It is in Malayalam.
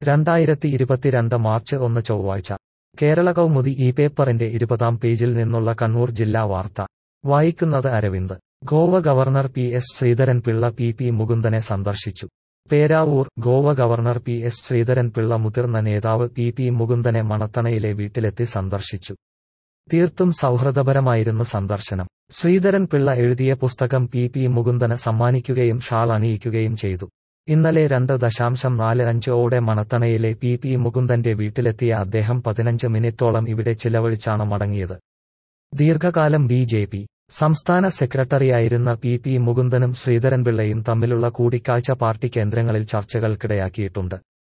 രണ്ടായിരത്തി ഇരുപത്തിരണ്ട് മാർച്ച് ഒന്ന് ചൊവ്വാഴ്ച കേരള കൗമുദി ഈ പേപ്പറിന്റെ ഇരുപതാം പേജിൽ നിന്നുള്ള കണ്ണൂർ ജില്ലാ വാർത്ത വായിക്കുന്നത് Aravind Goa governor P S Sreedharan Pillai P P മുകുന്ദനെ സന്ദർശിച്ചു Peravoor Goa governor P S Sreedharan Pillai മുതിർന്ന നേതാവ് പി പി മുകുന്ദനെ മണത്തണയിലെ വീട്ടിലെത്തി സന്ദർശിച്ചു തീർത്തും സൗഹൃദപരമായിരുന്നു സന്ദർശനം ശ്രീധരൻ പിള്ള എഴുതിയ പുസ്തകം പി പി മുകുന്ദന് സമ്മാനിക്കുകയും ഷാൾ അണിയിക്കുകയും ചെയ്തു ഇന്നലെ രണ്ട് ദശാംശം നാല് അഞ്ച് ഓടെ മണത്തണയിലെ പി പി മുകുന്ദന്റെ വീട്ടിലെത്തിയ അദ്ദേഹം പതിനഞ്ച് മിനിറ്റോളം ഇവിടെ ചിലവഴിച്ചാണ് മടങ്ങിയത് ദീർഘകാലം ബി ജെ പി സംസ്ഥാന സെക്രട്ടറിയായിരുന്ന പി പി മുകുന്ദനും ശ്രീധരൻപിള്ളയും തമ്മിലുള്ള കൂടിക്കാഴ്ച പാർട്ടി കേന്ദ്രങ്ങളിൽ ചർച്ചകൾക്കിടയാക്കിയിട്ടുണ്ട്